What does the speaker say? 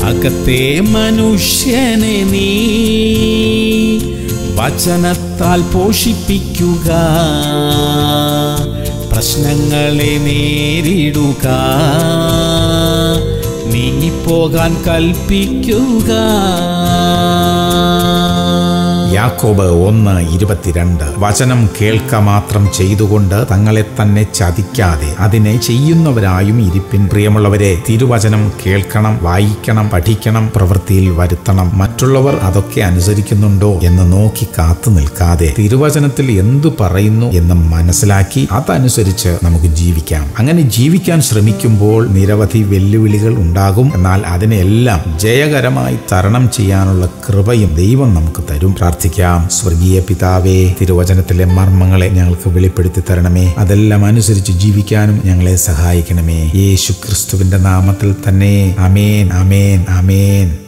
അകത്തെ മനുഷ്യനെ നീ വചനത്താൽ പോഷിപ്പിക്കുക പ്രശ്നങ്ങളെ നേരിടുക നീങ്ങിപ്പോകാൻ കൽപ്പിക്കുക യാക്കോബ് ഒന്ന് ഇരുപത്തിരണ്ട് വചനം കേൾക്ക മാത്രം ചെയ്തുകൊണ്ട് തങ്ങളെ തന്നെ ചതിക്കാതെ അതിനെ ചെയ്യുന്നവരായും ഇരിപ്പിൻ പ്രിയമുള്ളവരെ തിരുവചനം കേൾക്കണം വായിക്കണം പഠിക്കണം പ്രവൃത്തിയിൽ വരുത്തണം മറ്റുള്ളവർ അതൊക്കെ അനുസരിക്കുന്നുണ്ടോ എന്ന് നോക്കി കാത്തു നിൽക്കാതെ തിരുവചനത്തിൽ എന്തു പറയുന്നു എന്ന് മനസ്സിലാക്കി അതനുസരിച്ച് നമുക്ക് ജീവിക്കാം അങ്ങനെ ജീവിക്കാൻ ശ്രമിക്കുമ്പോൾ നിരവധി വെല്ലുവിളികൾ ഉണ്ടാകും എന്നാൽ അതിനെല്ലാം ജയകരമായി തരണം ചെയ്യാനുള്ള കൃപയും ദൈവം നമുക്ക് തരും പ്രാർത്ഥിക്കാം സ്വർഗീയ പിതാവേ തിരുവചനത്തിലെ മർമ്മങ്ങളെ ഞങ്ങൾക്ക് വെളിപ്പെടുത്തി തരണമേ അതെല്ലാം അനുസരിച്ച് ജീവിക്കാനും ഞങ്ങളെ സഹായിക്കണമേ യേശു ക്രിസ്തുവിന്റെ നാമത്തിൽ തന്നെ അമേൻ അമേൻ അമേൻ